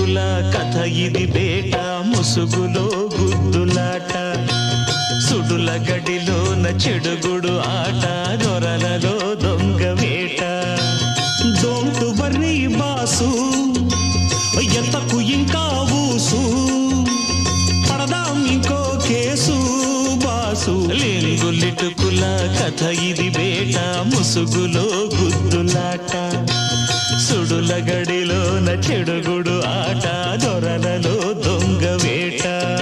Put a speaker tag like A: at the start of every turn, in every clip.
A: లిటుకుల కథ ఇది బేట ముసుగులో గుద్దులాట సుడుల గడిలోన చెడుగుడు ఆట దొరలలో దొంగ వేట
B: డోంట్ వర్రీ బాసు ఎంతకు ఇంకా ఊసు పడదాం ఇంకో కేసు బాసు
A: లింగు లిటుకుల కథ ఇది బేట ముసుగులో గుద్దులాట సుడుల గడిలోన చెడుగుడు ఆట దొరలలో దొంగ వేట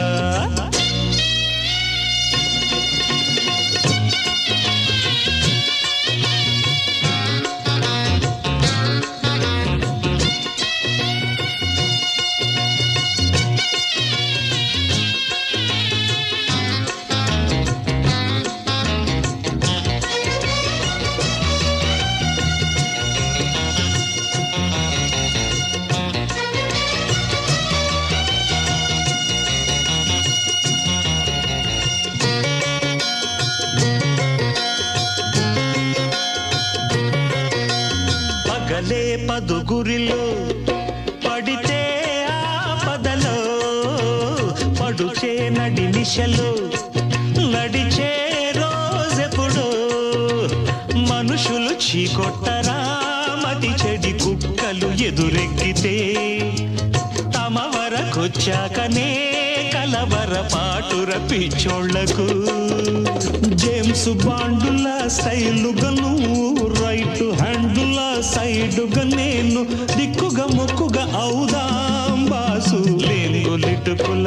A: పగలే పదుగురిలో పడితే ఆపదలో పడుచే నడి నిశలో నడిచే రోజెప్పుడు మనుషులు చీకొట్టరా మతి చెడి కుక్కలు ఎదురెక్కితే తమ వరకొచ్చాకనే కలవర పాటుర పిచ్చోళ్లకు
B: జేమ్స్ బాండుల స్టైలుగను రైట్ హ్యాండుల సైడుగా నేను దిక్కుగా మొక్కుగా అవుదాం బాసు
A: లింగు లిటుకుల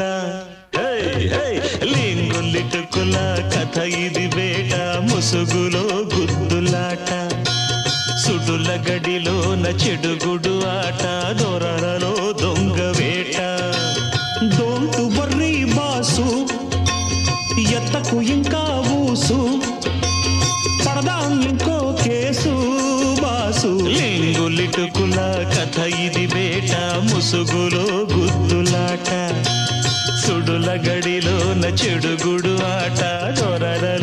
A: లింగు లిటుకుల కథ ఇది వేట ముసుగులో గుద్దులాట సుడుల గడిలోన చెడుగుడు ఆట దొరలలో దొంగ వేట
B: డోంట్ వర్రీ బాసు ఎత్తకు ఇంకా ఊసు పడదాం ఇంకో కేసు బాసు
A: లింగు లిటుకుల కథ ఇది వేట ముసుగులో గుద్దులాట సుడుల గడిలోన చెడుగుడు ఆట దొరలలో